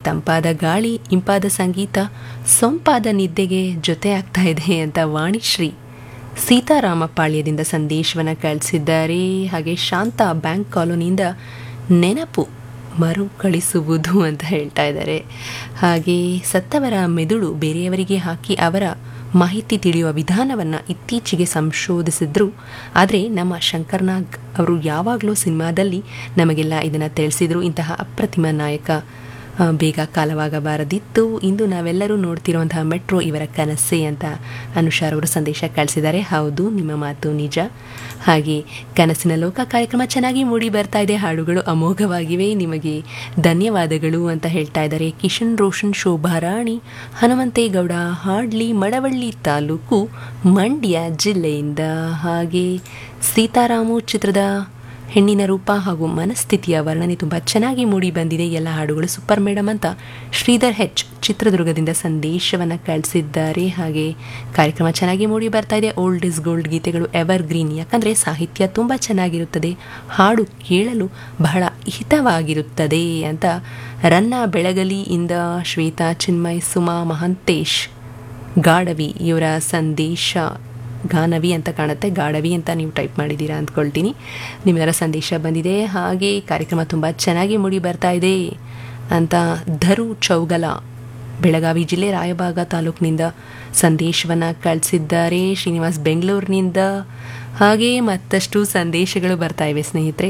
ತಂಪಾದ ಗಾಳಿ ಇಂಪಾದ ಸಂಗೀತ ಸೊಂಪಾದ ನಿದ್ದೆಗೆ ಜೊತೆ ಆಗ್ತಾ ಇದೆ ಅಂತ ವಾಣಿಶ್ರೀ ಸೀತಾರಾಮಪಾಳ್ಯದಿಂದ ಸಂದೇಶವನ್ನು ಕಳಿಸಿದ್ದಾರೆ ಹಾಗೆ ಶಾಂತ ಬ್ಯಾಂಕ್ ಕಾಲೋನಿಯಿಂದ ನೆನಪು ಮರುಕಳಿಸುವುದು ಅಂತ ಹೇಳ್ತಾ ಇದ್ದಾರೆ ಹಾಗೆ ಸತ್ತವರ ಮೆದುಳು ಬೇರೆಯವರಿಗೆ ಹಾಕಿ ಅವರ ಮಾಹಿತಿ ತಿಳಿಯುವ ವಿಧಾನವನ್ನು ಇತ್ತೀಚೆಗೆ ಸಂಶೋಧಿಸಿದ್ರು ಆದರೆ ನಮ್ಮ ಶಂಕರ್ನಾಗ್ ಅವರು ಯಾವಾಗಲೂ ಸಿನಿಮಾದಲ್ಲಿ ನಮಗೆಲ್ಲ ಇದನ್ನು ತಿಳಿಸಿದ್ರು ಇಂತಹ ಅಪ್ರತಿಮ ನಾಯಕ ಆ, ಬೇಗ ಕಾಲವಾಗಬಾರದಿತ್ತು ಇಂದು ನಾವೆಲ್ಲರೂ ನೋಡ್ತಿರುವಂತಹ ಮೆಟ್ರೋ ಇವರ ಕನಸೆ ಅಂತ ಅನುಷಾರ್ ಅವರು ಸಂದೇಶ ಕಳಿಸಿದ್ದಾರೆ ಹೌದು ನಿಮ್ಮ ಮಾತು ನಿಜ ಹಾಗೆ ಕನಸಿನ ಲೋಕ ಕಾರ್ಯಕ್ರಮ ಚೆನ್ನಾಗಿ ಮೂಡಿ ಬರ್ತಾ ಇದೆ ಹಾಡುಗಳು ಅಮೋಘವಾಗಿವೆ ನಿಮಗೆ ಧನ್ಯವಾದಗಳು ಅಂತ ಹೇಳ್ತಾ ಇದ್ದಾರೆ ಕಿಶನ್ ರೋಷನ್ ಶೋಭಾ ರಾಣಿ ಹನುಮಂತೇಗೌಡ ಹಾಡ್ಲಿ ಮಡವಳ್ಳಿ ತಾಲೂಕು ಮಂಡ್ಯ ಜಿಲ್ಲೆಯಿಂದ ಹಾಗೆ ಸೀತಾರಾಮು ಚಿತ್ರದ ಹೆಣ್ಣಿನ ರೂಪ ಹಾಗೂ ಮನಸ್ಥಿತಿಯ ವರ್ಣನೆ ತುಂಬ ಚೆನ್ನಾಗಿ ಮೂಡಿ ಬಂದಿದೆ ಎಲ್ಲ ಹಾಡುಗಳು ಸೂಪರ್ ಮೇಡಮ್ ಅಂತ ಶ್ರೀಧರ್ ಹೆಚ್ ಚಿತ್ರದುರ್ಗದಿಂದ ಸಂದೇಶವನ್ನು ಕಳಿಸಿದ್ದಾರೆ ಹಾಗೆ ಕಾರ್ಯಕ್ರಮ ಚೆನ್ನಾಗಿ ಮೂಡಿ ಬರ್ತಾ ಇದೆ ಓಲ್ಡ್ ಇಸ್ ಗೋಲ್ಡ್ ಗೀತೆಗಳು ಎವರ್ ಗ್ರೀನ್ ಯಾಕಂದರೆ ಸಾಹಿತ್ಯ ತುಂಬ ಚೆನ್ನಾಗಿರುತ್ತದೆ ಹಾಡು ಕೇಳಲು ಬಹಳ ಹಿತವಾಗಿರುತ್ತದೆ ಅಂತ ರನ್ನ ಬೆಳಗಲಿಯಿಂದ ಶ್ವೇತಾ ಚಿನ್ಮಯ್ ಸುಮಾ ಮಹಂತೇಶ್ ಗಾಡವಿ ಇವರ ಸಂದೇಶ ಗಾನವಿ ಅಂತ ಕಾಣುತ್ತೆ ಗಾಡವಿ ಅಂತ ನೀವು ಟೈಪ್ ಮಾಡಿದ್ದೀರಾ ಅಂದ್ಕೊಳ್ತೀನಿ ನಿಮ್ಮೆಲ್ಲರ ಸಂದೇಶ ಬಂದಿದೆ ಹಾಗೆ ಕಾರ್ಯಕ್ರಮ ತುಂಬ ಚೆನ್ನಾಗಿ ಮೂಡಿ ಬರ್ತಾ ಇದೆ ಅಂತ ಧರು ಚೌಗಲ ಬೆಳಗಾವಿ ಜಿಲ್ಲೆ ರಾಯಬಾಗ ತಾಲೂಕಿನಿಂದ ಸಂದೇಶವನ್ನು ಕಳಿಸಿದ್ದಾರೆ ಶ್ರೀನಿವಾಸ್ ಬೆಂಗಳೂರಿನಿಂದ ಹಾಗೆ ಮತ್ತಷ್ಟು ಸಂದೇಶಗಳು ಬರ್ತಾ ಇವೆ ಸ್ನೇಹಿತರೆ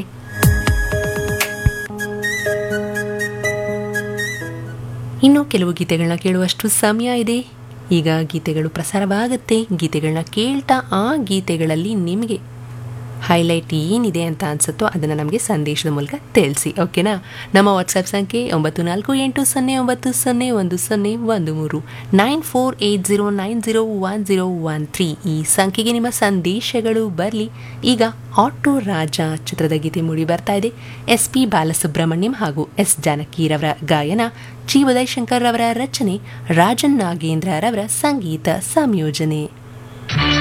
ಇನ್ನು ಕೆಲವು ಗೀತೆಗಳನ್ನ ಕೇಳುವಷ್ಟು ಸಮಯ ಇದೆ ಈಗ ಗೀತೆಗಳು ಪ್ರಸಾರವಾಗುತ್ತೆ ಗೀತೆಗಳನ್ನ ಕೇಳ್ತಾ ಆ ಗೀತೆಗಳಲ್ಲಿ ನಿಮಗೆ ಹೈಲೈಟ್ ಏನಿದೆ ಅಂತ ಅನ್ಸುತ್ತೋ ಅದನ್ನು ನಮಗೆ ಸಂದೇಶದ ಮೂಲಕ ತಿಳಿಸಿ ಓಕೆನಾ ನಮ್ಮ ವಾಟ್ಸಪ್ ಸಂಖ್ಯೆ ಒಂಬತ್ತು ನಾಲ್ಕು ಎಂಟು ಸೊನ್ನೆ ಒಂಬತ್ತು ಸೊನ್ನೆ ಒಂದು ಸೊನ್ನೆ ಒಂದು ಮೂರು nine four eight zero nine zero one zero one three ಈ ಸಂಖ್ಯೆಗೆ ನಿಮ್ಮ ಸಂದೇಶಗಳು ಬರಲಿ ಈಗ ಆಟೋ ರಾಜ ಚಿತ್ರದ ಗೀತೆ ಮೂಡಿ ಬರ್ತಾ ಇದೆ ಎಸ್ ಪಿ ಬಾಲಸುಬ್ರಹ್ಮಣ್ಯಂ ಹಾಗೂ ಎಸ್ ಜಾನಕಿರವರ ಗಾಯನ ಜಿ ಉದಯಶಂಕರ್ ರವರ ರಚನೆ ರಾಜನ್ ನಾಗೇಂದ್ರ ರವರ ಸಂಗೀತ ಸಂಯೋಜನೆ